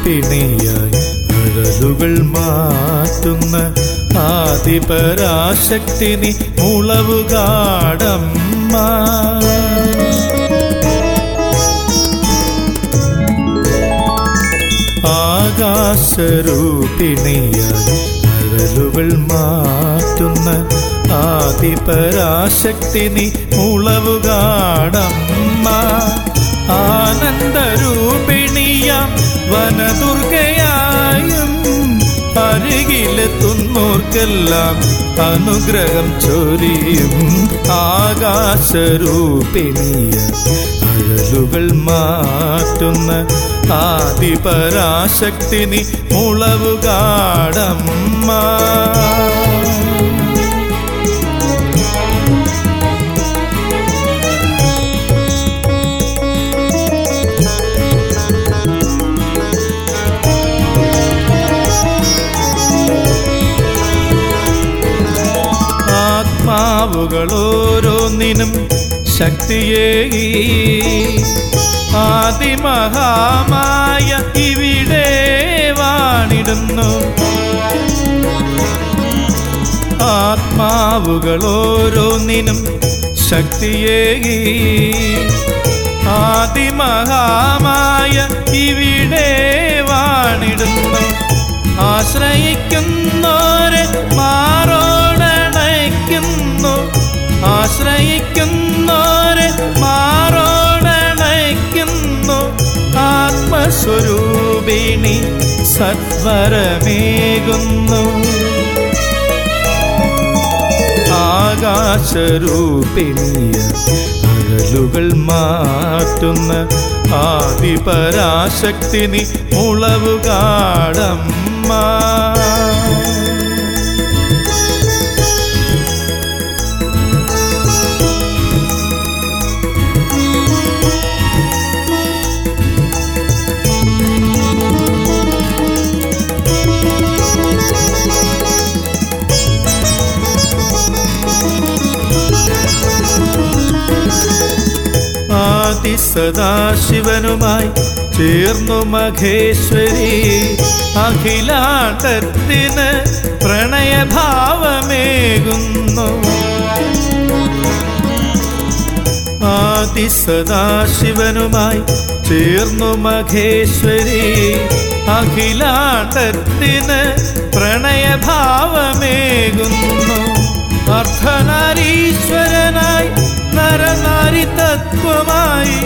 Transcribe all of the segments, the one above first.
ആകാശരൂപിണിയായി അഴലുകൾ മാറ്റുന്ന ആദിപരാശക്തി നീ മുളവുകാടമ്മ ആകാശരൂപിണിയായി അഴലുകൾ മാറ്റുന്ന ആദിപരാശക്തി നീ മുളവുകാടമ്മ ആനന്ദരൂപിണിയാം വനദുർഗയായും അരികിലെത്തുന്നോർക്കെല്ലാം അനുഗ്രഹം ചൊരിയും ആകാശരൂപിണിയ അഴലുകൾ മാറ്റുന്ന ആദിപരാശക്തി നീ മുളവുകാടമ്മ ആത്മാവുകളോരോന്നിനും ശക്തിയേകി ആദിമഹാമായ ഇവിടെ വാണിടുന്നു ആത്മാവുകളോരോന്നിനും ശക്തിയേകി ആദിമഹാമായ ഇവിടെ വാണിടുന്നു ആശ്രയിക്കുന്നോരെ മാറോടണയ്ക്കുന്നു ആശ്രയിക്കുന്നോരെ മാറോടണയ്ക്കുന്നു ആത്മസ്വരൂപിണി സത്വരമേകുന്നു ആകാശരൂപിണിയ അഴലുകൾ മാറ്റുന്ന ആദിപരാശക്തി നീ മുളവുകാടമ്മ ആദിസദാശിവനുമായി ചേർന്നു മഹേശ്വരി അഖിലാണ്ടത്തിന് പ്രണയഭാവമേകുന്നു ആദിസദാശിവനുമായി ചേർന്നു മഹേശ്വരി അഖിലാണ്ടത്തിന് പ്രണയഭാവമേകുന്നു അർദ്ധനാരീശ്വരനായി നരനാരി തത്വമായി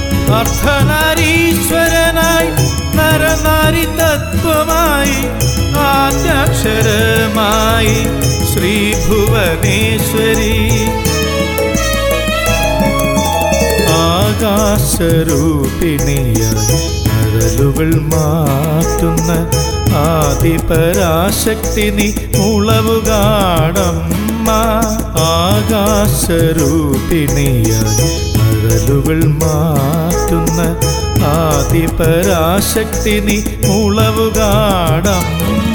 അർദ്ധനാരീശ്വരനായി നരനാരി തത്വമായി ആദ്യാക്ഷരമായി ശ്രീ ഭുവനേശ്വരി ആകാശരൂപിണിയായി അഴലുകൾ മാറ്റുന്ന ആദിപരാശക്തി നീ മുളവുകാടമ്മ ആകാശരൂപിണിയായി അഴലുകൾ മാറ്റുന്ന ആദിപരാശക്തി നീ മുളവുകാടമ്മ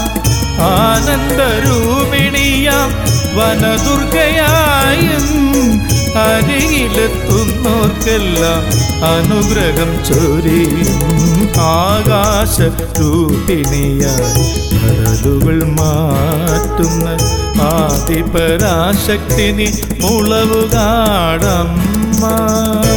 ആനന്ദരൂപിണിയാം വനദുർഗയായും അരികിലെത്തുന്നോർക്കെല്ലാം അനുഗ്രഹം ചൊരിയും ആകാശ രൂപിണിയായി കടലുകൾ മാറ്റുന്ന ആദിപരാശക്തി നീ മുളവുകാടമ്മ